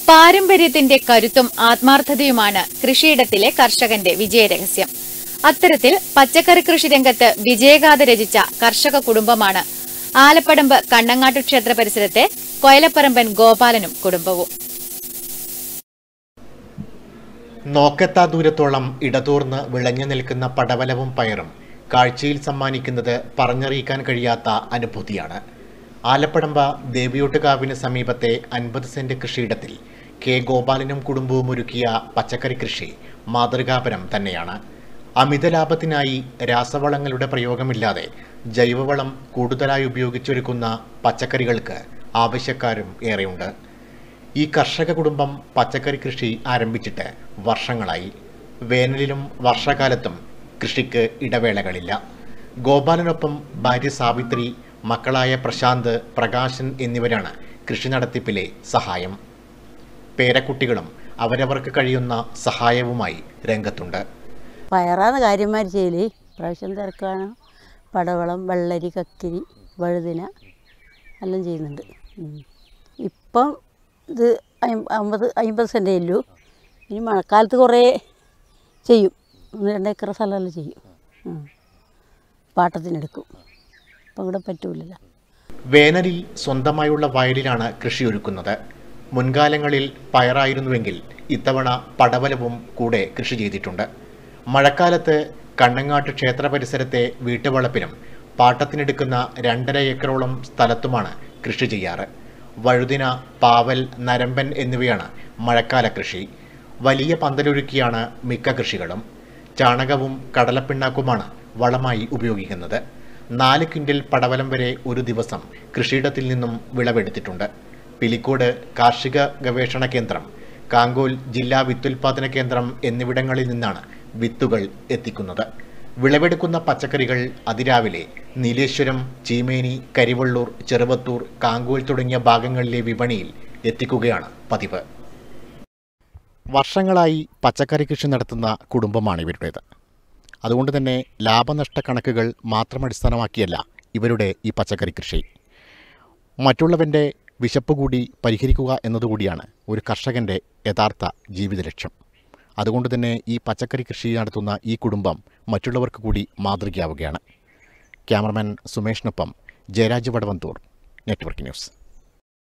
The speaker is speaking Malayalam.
പാരമ്പര്യത്തിന്റെ കരുത്തും ആത്മാർത്ഥതയുമാണ് കൃഷിയിടത്തിലെ കർഷകന്റെ വിജയരഹസ്യം അത്തരത്തിൽ പച്ചക്കറി കൃഷി രംഗത്ത് വിജയഗാഥ രചിച്ച കർഷക കുടുംബമാണ് ആലപ്പടമ്പ് കണ്ണങ്ങാട്ടു ക്ഷേത്ര പരിസരത്തെ കൊയലപ്പറമ്പൻ ഗോപാലനും കുടുംബവും നോക്കെത്താ ദൂരത്തോളം ഇടതൂർന്ന് വിളഞ്ഞു നിൽക്കുന്ന പടവലവും പയറും കാഴ്ചയിൽ സമ്മാനിക്കുന്നത് പറഞ്ഞറിയിക്കാൻ കഴിയാത്ത അനുഭൂതിയാണ് ആലപ്പടമ്പ ദേവിയോട്ടുകാവിന് സമീപത്തെ അൻപത് സെന്റ് കൃഷിയിടത്തിൽ കെ ഗോപാലനും കുടുംബവും ഒരുക്കിയ പച്ചക്കറി കൃഷി മാതൃകാപരം തന്നെയാണ് അമിത ലാഭത്തിനായി രാസവളങ്ങളുടെ പ്രയോഗമില്ലാതെ ജൈവവളം കൂടുതലായി ഉപയോഗിച്ചൊരുക്കുന്ന പച്ചക്കറികൾക്ക് ആവശ്യക്കാരും ഏറെയുണ്ട് ഈ കർഷക കുടുംബം പച്ചക്കറി കൃഷി ആരംഭിച്ചിട്ട് വർഷങ്ങളായി വേനലിലും വർഷകാലത്തും കൃഷിക്ക് ഇടവേളകളില്ല ഗോപാലനൊപ്പം ഭാര്യ സാവിത്രി മക്കളായ പ്രശാന്ത് പ്രകാശൻ എന്നിവരാണ് കൃഷി നടത്തിപ്പിലെ സഹായം പേരക്കുട്ടികളും അവരവർക്ക് കഴിയുന്ന സഹായവുമായി രംഗത്തുണ്ട് പയറാണ് കാര്യന്മാർ ചെയ്യല് പ്രാവശ്യം തിരക്കാണ് പടവളം വെള്ളരി കക്കിരി വഴുതിന എല്ലാം ചെയ്യുന്നുണ്ട് ഉം. ഇപ്പം ഇത് അയ്- അമ്പത് അമ്പത് സെൻറ്റേ ഉള്ളൂ ഇനി മഴക്കാലത്ത് കുറേ ചെയ്യും ഒന്ന് രണ്ട് ഏക്കർ സ്ഥലമെല്ലാം ചെയ്യും ഉം. പാട്ടത്തിനെടുക്കും ഇപ്പം ഇവിടെ പറ്റൂലല്ലോ വേനലിൽ സ്വന്തമായുള്ള വയലിലാണ് കൃഷി ഒരുക്കുന്നത് മുൻകാലങ്ങളിൽ പയറായിരുന്നുവെങ്കിൽ ഇത്തവണ പടവലവും കൂടെ കൃഷി ചെയ്തിട്ടുണ്ട് മഴക്കാലത്ത് കണ്ണങ്ങാട്ട് ക്ഷേത്ര പരിസരത്തെ വീട്ടുവളപ്പിലും പാട്ടത്തിനെടുക്കുന്ന രണ്ടര ഏക്കറോളം സ്ഥലത്തുമാണ് കൃഷി ചെയ്യാറ് വഴുതിന പാവൽ നരമ്പൻ എന്നിവയാണ് മഴക്കാല കൃഷി വലിയ പന്തലൊരുക്കിയാണ് മിക്ക കൃഷികളും ചാണകവും കടലപ്പിണ്ണാക്കുമാണ് വളമായി ഉപയോഗിക്കുന്നത് നാല് ക്വിൻ്റൽ പടവലം വരെ ഒരു ദിവസം കൃഷിയിടത്തിൽ നിന്നും വിളവെടുത്തിട്ടുണ്ട് പിലിക്കോട് കാർഷിക ഗവേഷണ കേന്ദ്രം കാങ്കോൽ ജില്ലാ വിത്തുൽപാദന കേന്ദ്രം എന്നിവിടങ്ങളിൽ നിന്നാണ് വിത്തുകൾ എത്തിക്കുന്നത് വിളവെടുക്കുന്ന പച്ചക്കറികൾ അതിരാവിലെ നീലേശ്വരം ചീമേനി കരിവള്ളൂർ ചെറുവത്തൂർ കാങ്കോൽ തുടങ്ങിയ ഭാഗങ്ങളിലെ വിപണിയിൽ എത്തിക്കുകയാണ് പതിവ് വർഷങ്ങളായി പച്ചക്കറി കൃഷി നടത്തുന്ന കുടുംബമാണ് ഇവരുടേത് അതുകൊണ്ട് തന്നെ ലാഭനഷ്ട കണക്കുകൾ മാത്രം അടിസ്ഥാനമാക്കിയല്ല ഇവരുടെ ഈ പച്ചക്കറി കൃഷി മറ്റുള്ളവൻ്റെ വിശപ്പ് കൂടി പരിഹരിക്കുക എന്നതുകൂടിയാണ് ഒരു കർഷകൻ്റെ യഥാർത്ഥ ജീവിത ലക്ഷ്യം അതുകൊണ്ട് തന്നെ ഈ പച്ചക്കറി കൃഷി നടത്തുന്ന ഈ കുടുംബം മറ്റുള്ളവർക്ക് കൂടി മാതൃകയാവുകയാണ് ക്യാമറമാൻ സുമേഷിനൊപ്പം ജയരാജ് വടവന്തൂർ നെറ്റ്വർക്ക് ന്യൂസ്